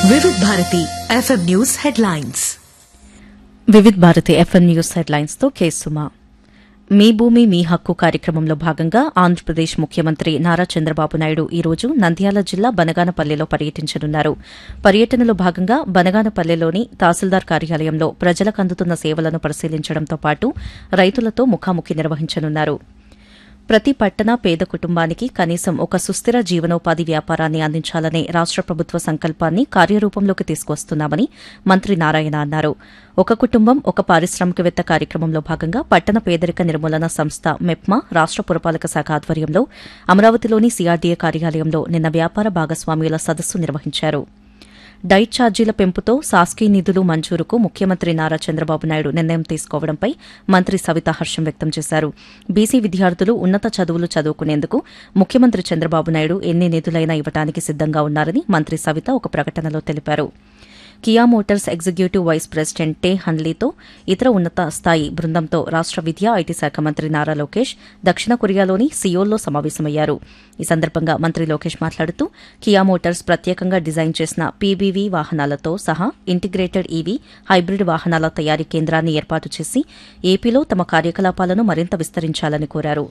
వివిధ Bharati FM news headlines Vividh Bharati FM news headlines తో కేసుమా మీ భూమి మీ హక్కు కార్యక్రమంలో భాగంగా ఆంధ్రప్రదేశ్ ముఖ్యమంత్రి నారా చంద్రబాబు నాయుడు ఈ రోజు నంద్యాల జిల్లా బనగానపల్లెలో పర్యటించనున్నారు పర్యటనలో భాగంగా బనగానపల్లెలోని తహసీల్దార్ కార్యాలయంలో ప్రజలకు అందుతున్న సేవలను పరిశీలించడంతో పాటు రైతులతో ముఖాముఖి నిర్వహించనున్నారు ప్రతి పట్టణ పేద కుటుంబానికి కనీసం ఒక సుస్థిర జీవనోపాధి వ్యాపారాన్ని అందించాలనే రాష్ట ప్రభుత్వ సంకల్పాన్ని కార్యరూపంలోకి తీసుకొస్తున్నామని మంత్రి నారాయణ అన్నారు ఒక కుటుంబం ఒక పారిశ్రామికవేత్త కార్యక్రమంలో భాగంగా పట్టణ పేదరిక నిర్మూలన సంస్థ మెప్మా రాష్ట పురపాలక శాఖ ఆధ్వర్యంలో అమరావతిలోని సీఆర్డీఏ కార్యాలయంలో నిన్న వ్యాపార భాగస్వామ్యుల సదస్సు నిర్వహించారు డైట్ ఛార్జీల పెంపుతో సాస్కీ నిధులు మంజూరుకు ముఖ్యమంత్రి నారా చంద్రబాబు నాయుడు నిర్ణయం తీసుకోవడంపై మంత్రి సవిత హర్షం వ్యక్తం చేశారు బీసీ విద్యార్థులు ఉన్నత చదువులు చదువుకునేందుకు ముఖ్యమంత్రి చంద్రబాబు నాయుడు ఎన్ని నిధులైనా ఇవ్వడానికి సిద్దంగా ఉన్నారని మంత్రి సవిత ఒక ప్రకటనలో తెలిపారు Kia Motors executive vice president Tae హన్లీతో ఇతర ఉన్నత స్థాయి బృందంతో రాష్ట విద్యా ఐటీ శాఖ మంత్రి నారా లోకేష్ దక్షిణ కొరియాలోని సియోల్లో సమావేశమయ్యారు ఈ సందర్భంగా మంత్రి లోకేష్ మాట్లాడుతూ కియా మోటార్స్ ప్రత్యేకంగా డిజైన్ చేసిన పీబీవీ వాహనాలతో సహా ఇంటిగ్రేటెడ్ ఈవీ హైబ్రిడ్ వాహనాల తయారీ కేంద్రాన్ని ఏర్పాటు చేసి ఏపీలో తమ కార్యకలాపాలను మరింత విస్తరించాలని కోరారు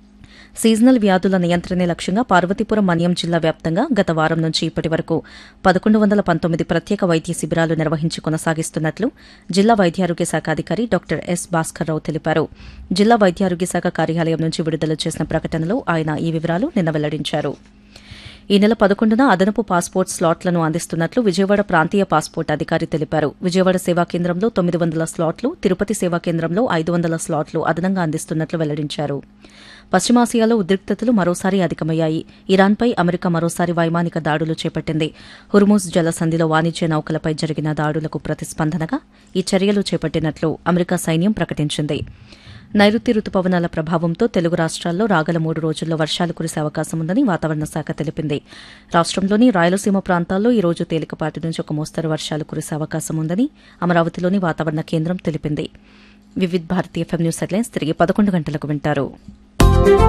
సీజనల్ వ్యాధుల నియంత్రణే లక్ష్యంగా పార్వతీపురం మన్యం జిల్లా వ్యాప్తంగా గత వారం నుంచి ఇప్పటి వరకు పదకొండు వందల పంతొమ్మిది ప్రత్యేక వైద్య శిబిరాలు నిర్వహించి కొనసాగిస్తున్నట్లు జిల్లా వైద్యారోగ్య శాఖ అధికారి డాక్టర్ ఎస్ భాస్కర్రావు తెలిపారు జిల్లా వైద్యారోగ్య శాఖ కార్యాలయం నుంచి విడుదల చేసిన ప్రకటనలో ఆయన ఈ వివరాలు నిన్న వెల్లడించారు ఈ నెల పదకొండున అదనపు పాస్పోర్ట్ స్లాట్లను అందిస్తున్నట్లు విజయవాడ ప్రాంతీయ పాస్పోర్ట్ అధికారి తెలిపారు విజయవాడ సేవా కేంద్రంలో తొమ్మిది వందల స్లాట్లు తిరుపతి సేవా కేంద్రంలో ఐదు వందల స్లాట్లు అదనంగా అందిస్తున్నట్లు వెల్లడించారు పశ్చిమాసియాలో ఉద్రిక్తతలు మరోసారి అధికమయ్యాయి ఇరాన్పై అమెరికా మరోసారి వైమానిక దాడులు చేపట్టింది హుర్ముజ్ జలసంధిలో వాణిజ్య నౌకలపై జరిగిన దాడులకు ప్రతిస్పందనగా ఈ చర్యలు చేపట్టినట్లు అమెరికా సైన్యం ప్రకటించింది నైరుతి రుతుపవనాల ప్రభావంతో తెలుగు రాష్ట్రాల్లో రాగల మూడు రోజుల్లో వర్షాలు కురిసే అవకాశం ఉందని వాతావరణ శాఖ తెలిపింది రాష్ట్రంలోని రాయలసీమ ప్రాంతాల్లో ఈ రోజు తేలికపాటి నుంచి ఒక మోస్తరు వర్షాలు కురిసే అవకాశం ఉందని అమరావతిలోని వాతావరణ కేంద్రం తెలిపింది Vividh Bharatiya FM news headlines తిరిగి పదకొండు గంటలకు వింటారు